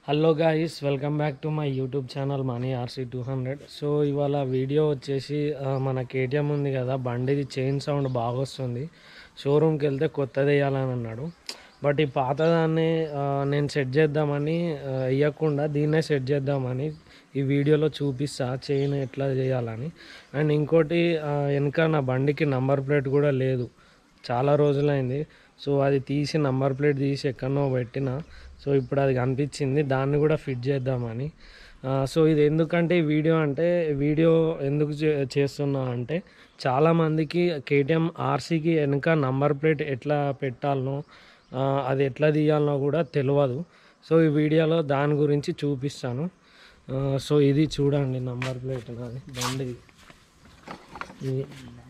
Hello guys welcome back to my YouTube channel మనీ RC two hundred so ఇవాళ video వచ్చేసి ఆ, మన కేటీఎం ఉంది కదా బండిది చైన్ సౌండ్ బాగా వస్తుంది షోరూమ్కి వెళ్తే కొత్తది వేయాలని అన్నాడు బట్ ఈ పాతదాన్ని ఆ, నేను సెట్ చేద్దామని ఆ, వేయకుండా దీన్నే సెట్ చేద్దామని ఈ వీడియోలో చూపిస్తా చైన్ ఎట్లా చేయాలని అండ్ ఇంకోటి ఆ, వెనక నా బండికి నంబర్ ప్లేట్ కూడా లేదు చాలా రోజులైంది సో అది తీసి నంబర్ ప్లేట్ తీసి ఎక్కడనో పెట్టిన సో ఇప్పుడు అది కనిపించింది దాన్ని కూడా ఫిట్ చేద్దామని ఆ, సో ఇది ఎందుకంటే ఈ వీడియో అంటే వీడియో ఎందుకు చే- చేస్తున్నా అంటే చాలామందికి కేటీఎం ఆర్సీకి వెనుక నంబర్ ప్లేట్ ఎట్లా పెట్టాలనో ఆ, అది ఎట్లా తీయాలనో కూడా తెలియదు సో ఈ వీడియోలో దాని గురించి చూపిస్తాను ఆ, సో ఇది చూడండి నంబర్ ప్లేట్ నాది బండిది ఇది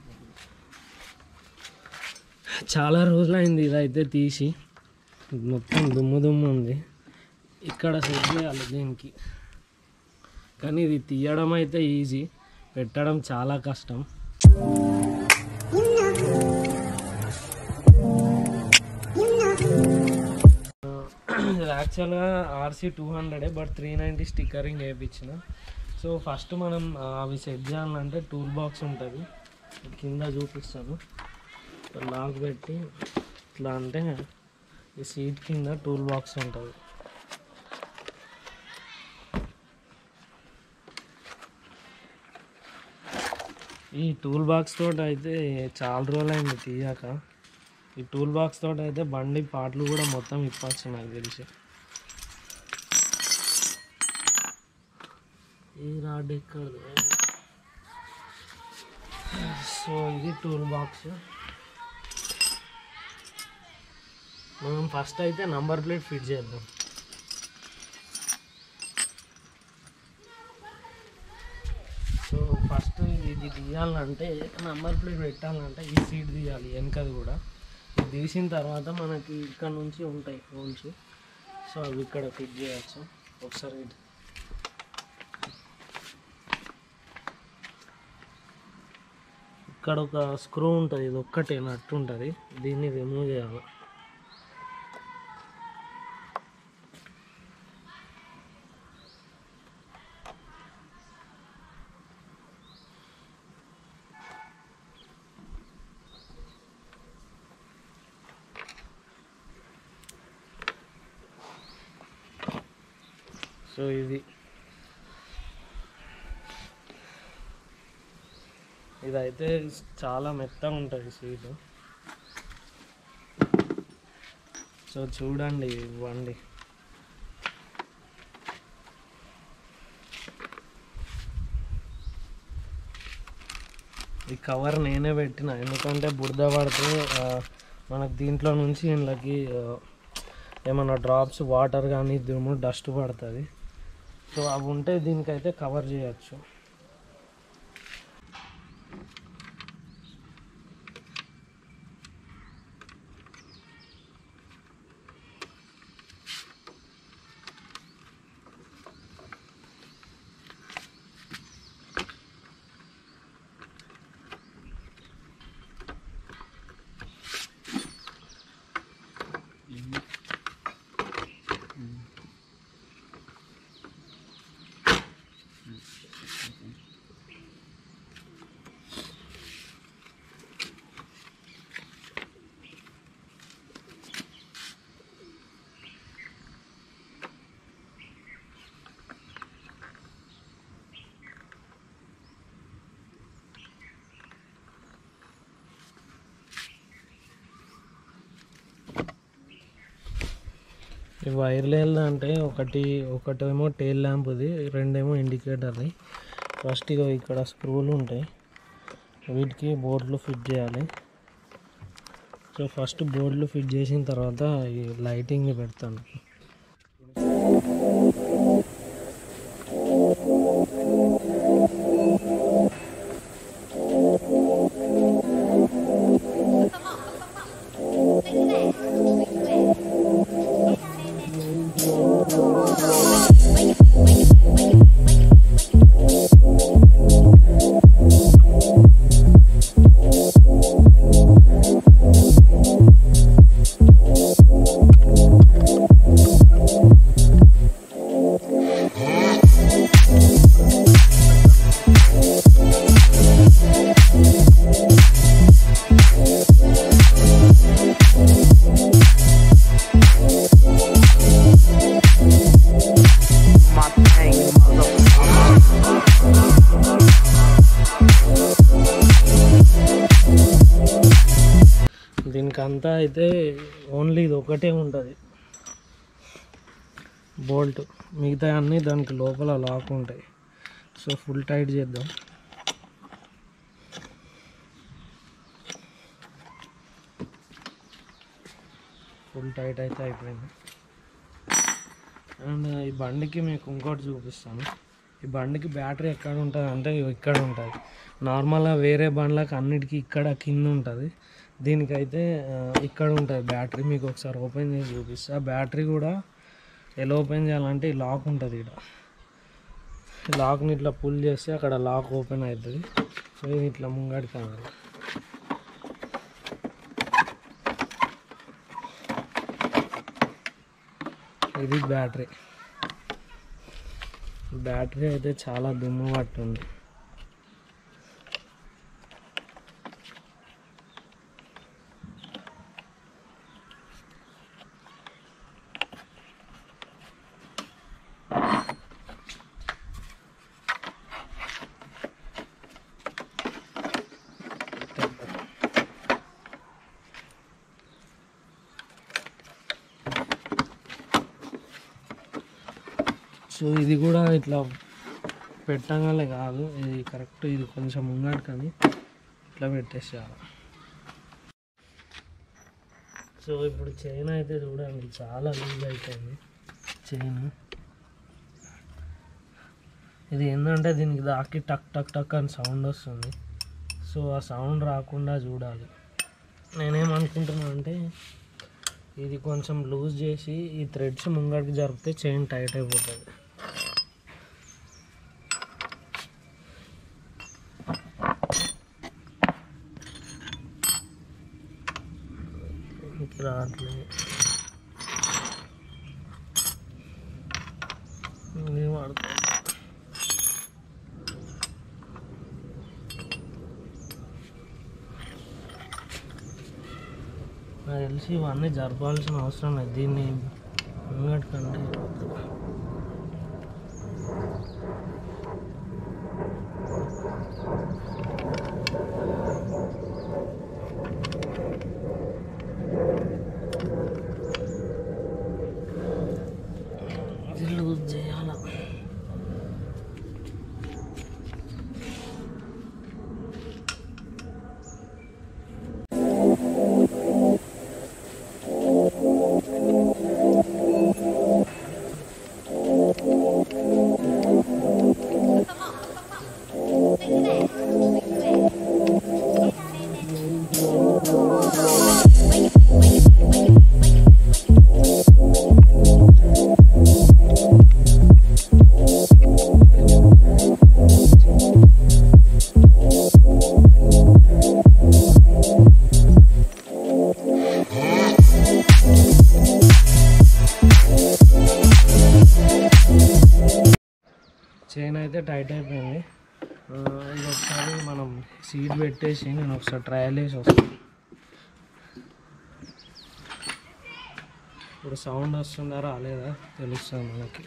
చాలా రోజులైంది ఇదైతే తీసి మొత్తం దుమ్ము దుమ్ము ఉంది ఇక్కడ సెట్ చేయాలి దీనికి కానీ ఇది తీయడం అయితే ఈజీ పెట్టడం చాలా కష్టం ఇది యాక్చువల్గా ఆర్సీ టూ హండ్రెడే బట్ త్రీ నైంటీ స్టిక్కరింగ్ వేయించిన సో ఫస్ట్ మనం ఆ, అవి సెట్ చేయాలంటే టూల్ బాక్స్ ఉంటుంది కింద చూపిస్తాను లాక్ పెట్టి ఇట్లా అంటే ఈ సీట్ కింద టూల్ బాక్స్ ఉంటుంది ఈ టూల్ బాక్స్ తోటి అయితే చాలా రోజులైంది తీయాక ఈ టూల్ బాక్స్ తోటి అయితే బండి పాటలు కూడా మొత్తం ఇప్పచ్చు నాకు తెలిసి ఈ రాడ్ ఎక్కడ సో ఇది టూల్ బాక్స్ మనం ఫస్ట్ అయితే నంబర్ ప్లేట్ ఫిట్ చేద్దాం సో ఫస్ట్ ఇది తీయాలంటే నంబర్ ప్లేట్ పెట్టాలంటే ఈ సీట్ తీయాలి వెనకది కూడా ఇది తీసిన తర్వాత మనకి ఇక్కడ నుంచి ఉంటాయి హోల్స్ సో అవి ఇక్కడ ఫిట్ చేయొచ్చు ఒకసారి ఇటు. ఇక్కడ ఒక స్క్రూ ఉంటుంది ఇది ఒక్కటే నట్టు ఉంటుంది దీన్ని రిమూవ్ చేయాలి సో ఇది ఇదైతే చాలా మెత్తగా ఉంటుంది సీటు సో చూడండి ఇవ్వండి ఈ కవర్ నేనే పెట్టిన ఎందుకంటే బురద పడితే ఆ, మనకు దీంట్లో నుంచి వీళ్ళకి ఆ, ఏమన్నా డ్రాప్స్ వాటర్ కానీ దుమ్ము డస్ట్ పడుతుంది సో అవి ఉంటే దీనికైతే కవర్ చేయొచ్చు ఈ వైర్లు అంటే ఒకటి ఒకటేమో టైల్ ల్యాంప్ది రెండేమో ఇండికేటర్ది ఫస్ట్ ఇగో ఇక్కడ స్క్రూలు ఉంటాయి వీటికి బోర్డులు ఫిట్ చేయాలి సో ఫస్ట్ బోర్డులు ఫిట్ చేసిన తర్వాత ఈ లైటింగ్ని పెడతాను ఇంకంతా అయితే ఓన్లీ ఇది ఒకటే ఉంటుంది బోల్ట్ మిగతా అన్నీ దానికి లోపల లాక్ ఉంటాయి సో ఫుల్ టైట్ చేద్దాం ఫుల్ టైట్ అయితే అయిపోయింది అండ్ ఈ బండికి మీకు ఇంకోటి చూపిస్తాను ఈ బండికి బ్యాటరీ ఎక్కడ ఉంటుంది అంటే ఇక్కడ ఉంటుంది నార్మల్గా వేరే బండ్లకు అన్నిటికీ ఇక్కడ కింద ఉంటుంది దీనికైతే ఆ, ఇక్కడ ఉంటుంది బ్యాటరీ మీకు ఒకసారి ఓపెన్ చేసి చూపిస్తా బ్యాటరీ కూడా ఎలా ఓపెన్ చేయాలంటే ఈ లాక్ ఉంటుంది ఇక్కడ ఈ లాక్ని ఇట్లా పుల్ చేస్తే అక్కడ లాక్ ఓపెన్ అవుతుంది సో ఇది ఇట్లా ముంగడి కావాలి ఇది బ్యాటరీ బ్యాటరీ అయితే చాలా దుమ్ము పట్టుంది సో ఇది కూడా ఇట్లా పెట్టగానే కాదు ఇది కరెక్ట్ ఇది కొంచెం ముంగడు కానీ ఇట్లా పెట్టేసేయాలి సో ఇప్పుడు చైన్ అయితే చూడండి చాలా లూజ్ అయిపోయింది చైన్ ఇది ఏంటంటే దీనికి దాకి టక్ టక్ టక్ అని సౌండ్ వస్తుంది సో ఆ సౌండ్ రాకుండా చూడాలి నేనేమనుకుంటున్నా అంటే ఇది కొంచెం లూజ్ చేసి ఈ థ్రెడ్స్ ముంగడికి జరిపితే చైన్ టైట్ అయిపోతుంది ఇది రావట్లేదు ఇది వాడుతుంది నాకు తెలిసి ఇవన్నీ జరపాల్సిన అవసరం లేదు దీన్ని ముంగటి కంటే ఇది లూజ్ చేయాల చైన్ అయితే టైట్ అయిపోయింది ఆ, ఇది ఒకసారి మనం సీట్ పెట్టేసి నేను ఒకసారి ట్రయల్ వేసి వస్తాను ఇప్పుడు సౌండ్ వస్తుందా రాలేదా తెలుస్తుంది మనకి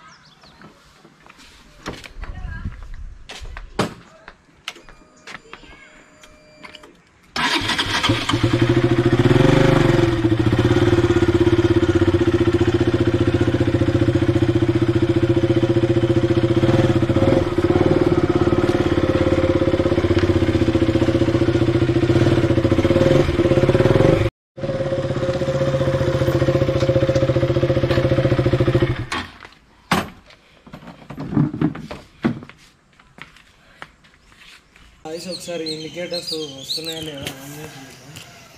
వాయిస్ ఒకసారి ఇండికేటర్స్ వస్తున్నాయా లేదా ఆన్ చేసి చూద్దాం.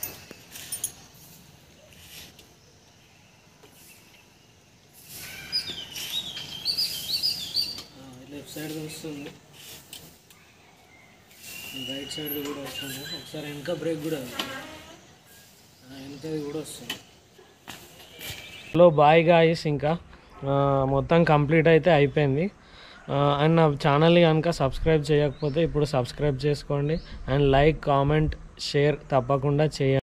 లెఫ్ట్ సైడ్ వస్తుంది రైట్ సైడ్ కూడా వస్తుంది ఒకసారి వెనక బ్రేక్ కూడా వెళ్తుంది. ఆ, వెనకది కూడా వస్తుంది హలో బాయ్ గాయస్ ఇంకా ఆ, మొత్తం కంప్లీట్ అయితే అయిపోయింది ఆ, అండ్ నా ఛానల్ని కనుక సబ్స్క్రైబ్ చేయకపోతే ఇప్పుడు సబ్స్క్రైబ్ చేసుకోండి అండ్ లైక్ కామెంట్ షేర్ తప్పకుండా చేయండి